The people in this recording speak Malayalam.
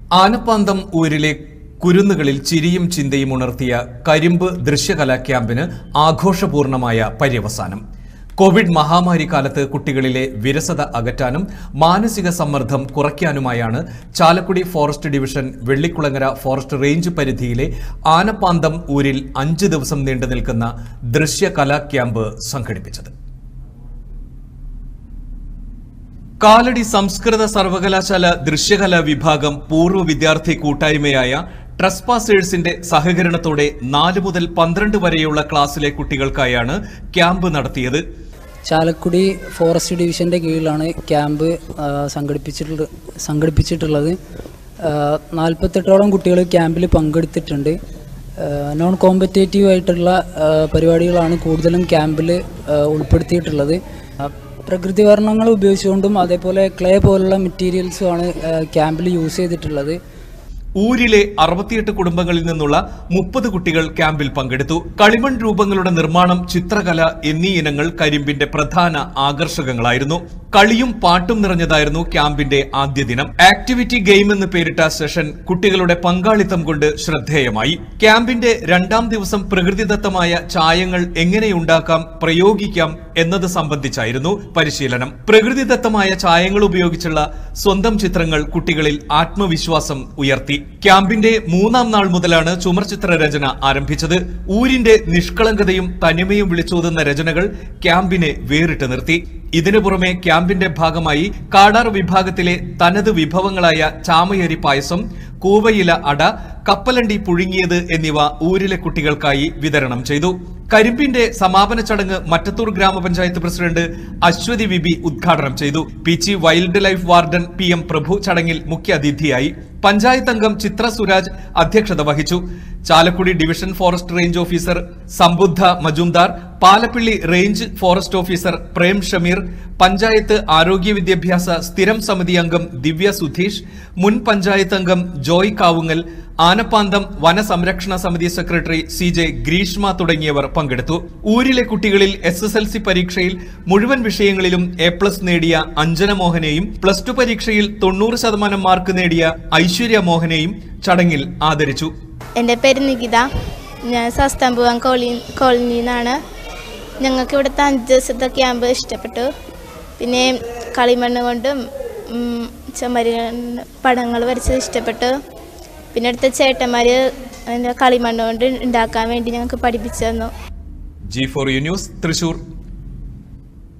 ആനപ്പാന്തം ഊരിലെ കുരുന്നുകളിൽ ചിരിയും ചിന്തയും ഉണർത്തിയ കരിമ്പ് ദൃശ്യകലാ ക്യാമ്പിന് ആഘോഷപൂർണമായ പര്യവസാനം കോവിഡ് മഹാമാരി കാലത്ത് കുട്ടികളിലെ വിരസത അകറ്റാനും മാനസിക സമ്മർദ്ദം കുറയ്ക്കാനുമായാണ് Chalakudy forest division Vellikulangara forest range പരിധിയിലെ ആനപ്പാന്തം ഊരിൽ അഞ്ച് ദിവസം നീണ്ടു നിൽക്കുന്ന ദൃശ്യകലാ ക്യാമ്പ് സംഘടിപ്പിച്ചത് കാലടി സംസ്കൃത സർവകലാശാല ദൃശ്യകലാ വിഭാഗം പൂർവ്വ വിദ്യാർത്ഥി കൂട്ടായ്മയായ ട്രസ്പാസേഴ്സിന്റെ സഹകരണത്തോടെ നാല് മുതൽ പന്ത്രണ്ട് വരെയുള്ള ക്ലാസ്സിലെ കുട്ടികൾക്കായാണ് ക്യാമ്പ് നടത്തിയത് ചാലക്കുടി ഫോറസ്റ്റ് ഡിവിഷൻ്റെ കീഴിലാണ് ക്യാമ്പ് ആ, സംഘടിപ്പിച്ചിട്ടുള്ള സംഘടിപ്പിച്ചിട്ടുള്ളത് ആ, നാൽപ്പത്തെട്ടോളം കുട്ടികൾ ക്യാമ്പിൽ പങ്കെടുത്തിട്ടുണ്ട് ആ, നോൺ കോമ്പറ്റേറ്റീവ് ആയിട്ടുള്ള ആ, പരിപാടികളാണ് കൂടുതലും ക്യാമ്പിൽ ആ, ഉൾപ്പെടുത്തിയിട്ടുള്ളത് ആ, പ്രകൃതി വർണ്ണങ്ങൾ ഉപയോഗിച്ചുകൊണ്ടും അതേപോലെ ക്ലേ പോലുള്ള മെറ്റീരിയൽസുമാണ് ക്യാമ്പിൽ യൂസ് ചെയ്തിട്ടുള്ളത് ഊരിലെ അറുപത്തിയെട്ട് കുടുംബങ്ങളിൽ നിന്നുള്ള മുപ്പത് കുട്ടികൾ ക്യാമ്പിൽ പങ്കെടുത്തു കളിമൺ രൂപങ്ങളുടെ നിർമ്മാണം ചിത്രകല എന്നീ ഇനങ്ങൾ കരിമ്പിന്റെ പ്രധാന ആകർഷകങ്ങളായിരുന്നു കളിയും പാട്ടും നിറഞ്ഞതായിരുന്നു ക്യാമ്പിന്റെ ആദ്യ ദിനം ആക്ടിവിറ്റി ഗെയിം എന്ന് പേരിട്ട സെഷൻ കുട്ടികളുടെ പങ്കാളിത്തം കൊണ്ട് ശ്രദ്ധേയമായി ക്യാമ്പിന്റെ രണ്ടാം ദിവസം പ്രകൃതിദത്തമായ ചായങ്ങൾ എങ്ങനെയുണ്ടാക്കാം പ്രയോഗിക്കാം എന്നത് സംബന്ധിച്ചായിരുന്നു പരിശീലനം പ്രകൃതിദത്തമായ ചായങ്ങൾ ഉപയോഗിച്ചുള്ള സ്വന്തം ചിത്രങ്ങൾ കുട്ടികളിൽ ആത്മവിശ്വാസം ഉയർത്തി ക്യാമ്പിന്റെ മൂന്നാം നാൾ മുതലാണ് ചുമർചിത്ര രചന ആരംഭിച്ചത് ഊരിന്റെ നിഷ്കളങ്കതയും തനിമയും വിളിച്ചോതുന്ന രചനകൾ ക്യാമ്പിനെ വേറിട്ട് നിർത്തി ഇതിനു പുറമെ ക്യാമ്പിന്റെ ഭാഗമായി കാടാർ വിഭാഗത്തിലെ തനത് വിഭവങ്ങളായ ചാമയരി പായസം കൂവയില അട കപ്പലണ്ടി പുഴുങ്ങിയത് എന്നിവ ഊരിലെ കുട്ടികൾക്കായി വിതരണം ചെയ്തു കരിമ്പിന്റെ സമാപന ചടങ്ങ് മറ്റത്തൂർ ഗ്രാമപഞ്ചായത്ത് പ്രസിഡന്റ് അശ്വതി വിബി ഉദ്ഘാടനം ചെയ്തു Peechi wildlife warden P M Prabhu ചടങ്ങിൽ മുഖ്യാതിഥിയായി പഞ്ചായത്ത് അംഗം ചിത്ര സുരാജ് അധ്യക്ഷത വഹിച്ചു Chalakudy division forest range officer Sambuddha Majumdar Palappilly range forest officer Prem Shameer panchayat ആരോഗ്യ വിദ്യാഭ്യാസ സ്ഥിരം സമിതി അംഗം ദിവ്യ സുധീഷ് മുൻ പഞ്ചായത്ത് അംഗം ജോയ് കാവുങ്ങൽ ആനപ്പാന്തം വനസംരക്ഷണ സമിതി സെക്രട്ടറി സി ജെ ഗ്രീഷ്മ തുടങ്ങിയവർ പങ്കെടുത്തു ഊരിലെ കുട്ടികളിൽ എസ് എസ് എൽ സി പരീക്ഷയിൽ മുഴുവൻ വിഷയങ്ങളിലും എ പ്ലസ് നേടിയ അഞ്ജന മോഹനെയും പ്ലസ് ടു പരീക്ഷയിൽ തൊണ്ണൂറ് ശതമാനം മാർക്ക് നേടിയ ഐശ്വര്യ മോഹനെയും ചടങ്ങിൽ ആദരിച്ചു എൻ്റെ പേര് നികിത ഞാൻ സസ്തംഭുവം കോളി കോളനിയിൽ നിന്നാണ് ഞങ്ങൾക്ക് ഇവിടുത്തെ അഞ്ച് ദിവസത്തെ ക്യാമ്പ് ഇഷ്ടപ്പെട്ടു പിന്നെ കളിമണ്ണ് കൊണ്ടും ഉം, ചുമര് പടങ്ങൾ വരച്ചത് ഇഷ്ടപ്പെട്ടു പിന്നെ അടുത്ത ചേട്ടന്മാർ കളിമണ്ണ് കൊണ്ട് ഉണ്ടാക്കാൻ വേണ്ടി ഞങ്ങൾക്ക് പഠിപ്പിച്ചു തന്നു G for you news Thrissur